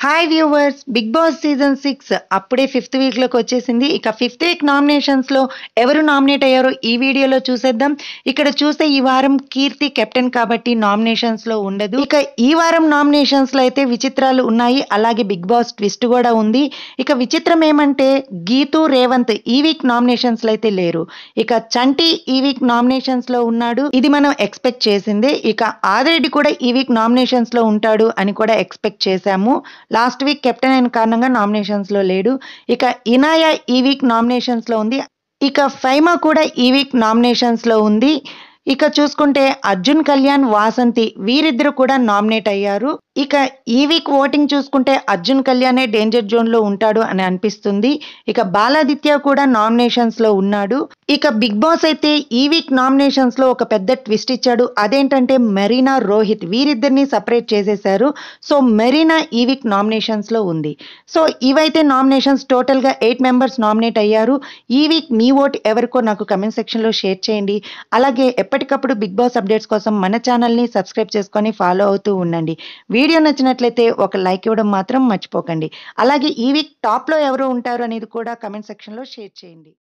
hi viewers Bigg Boss season six అప్పుడే fifth వీక్లోకి వచ్చేసింది ఇక ఫిఫ్త్ వీక్ నామినేషన్స్లో ఎవరు నామినేట్ అయ్యారో ఈ వీడియోలో చూసేద్దాం ఇక్కడ చూస్తే ఈ వారం కీర్తి కెప్టెన్ కాబట్టి నామినేషన్స్లో ఉండదు ఇక ఈ వారం నామినేషన్స్లో అయితే విచిత్రాలు ఉన్నాయి అలాగే బిగ్ బాస్ ట్విస్ట్ కూడా ఉంది ఇక విచిత్రం ఏమంటే గీతు రేవంత్ ఈ వీక్ నామినేషన్స్లో అయితే లేరు ఇక చంటి ఈ వీక్ నామినేషన్స్లో ఉన్నాడు ఇది మనం ఎక్స్పెక్ట్ చేసిందే ఇక ఆదిరెడ్డి కూడా ఈ వీక్ నామినేషన్స్లో ఉంటాడు అని కూడా ఎక్స్పెక్ట్ చేశాము లాస్ట్ వీక్ కెప్టెన్ అయిన కారణంగా నామినేషన్స్లో లేడు ఇక ఇనాయ ఈ వీక్ నామినేషన్స్లో ఉంది ఇక ఫైమా కూడా ఈ వీక్ నామినేషన్స్లో ఉంది ఇక చూసుకుంటే అర్జున్ కళ్యాణ్ వాసంతి వీరిద్దరు కూడా నామినేట్ అయ్యారు ఇక ఈ వీక్ ఓటింగ్ చూసుకుంటే అర్జున్ కళ్యాణే డేంజర్ జోన్లో ఉంటాడు అని అనిపిస్తుంది ఇక బాలాదిత్య కూడా నామినేషన్స్లో ఉన్నాడు ఇక బిగ్ బాస్ అయితే ఈ వీక్ నామినేషన్స్లో ఒక పెద్ద ట్విస్ట్ ఇచ్చాడు అదేంటంటే మెరీనా రోహిత్ వీరిద్దరిని సపరేట్ చేసేశారు సో మెరీనా ఈ వీక్ నామినేషన్స్లో ఉంది సో ఇవైతే నామినేషన్స్ టోటల్గా ఎయిట్ మెంబర్స్ నామినేట్ అయ్యారు ఈ వీక్ మీ ఓట్ ఎవరికో నాకు కమెంట్ సెక్షన్లో షేర్ చేయండి అలాగే ఎప్పటికప్పుడు బిగ్ బాస్ అప్డేట్స్ కోసం మన ఛానల్ని సబ్స్క్రైబ్ చేసుకొని ఫాలో అవుతూ ఉండండి వీడియో నచ్చినట్లయితే ఒక లైక్ ఇవ్వడం మాత్రం మర్చిపోకండి అలాగే ఈ వీక్ టాప్లో ఎవరు ఉంటారు అనేది కూడా కమెంట్ సెక్షన్లో షేర్ చేయండి